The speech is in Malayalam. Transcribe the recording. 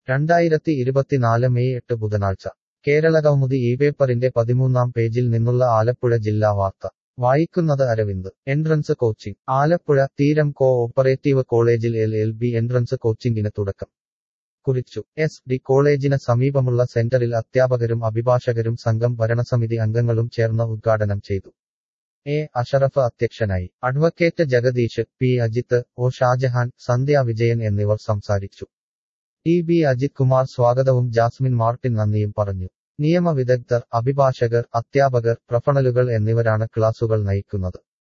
രണ്ടായിരത്തി ഇരുപത്തിനാല് മെയ് എട്ട് ബുധനാഴ്ച കേരളകൗമുദി ഈ പേപ്പറിന്റെ പതിമൂന്നാം പേജിൽ നിന്നുള്ള ആലപ്പുഴ ജില്ലാ വാർത്ത വായിക്കുന്നത് അരവിന്ദ് എൻട്രൻസ് കോച്ചിംഗ് ആലപ്പുഴ തീരം കോ ഓപ്പറേറ്റീവ് കോളേജിൽ എൽ എൽ ബി എൻട്രൻസ് കോച്ചിംഗിന് തുടക്കം കുറിച്ചു എസ് ഡി കോളേജിന് സമീപമുള്ള സെന്ററിൽ അധ്യാപകരും അഭിഭാഷകരും സംഘം ഭരണസമിതി അംഗങ്ങളും ചേർന്ന് ഉദ്ഘാടനം ചെയ്തു എ അഷറഫ് അധ്യക്ഷനായി advocate Jagadish P Ajith O Shajahan Sandhya Vijayan എന്നിവർ സംസാരിച്ചു ടി ബി അജിത് കുമാർ സ്വാഗതവും ജാസ്മിൻ മാർട്ടിൻ നന്ദിയും പറഞ്ഞു നിയമ വിദഗ്ധർ അഭിഭാഷകർ അധ്യാപകർ പ്രൊഫണലുകൾ എന്നിവരാണ് ക്ലാസുകൾ നയിക്കുന്നത്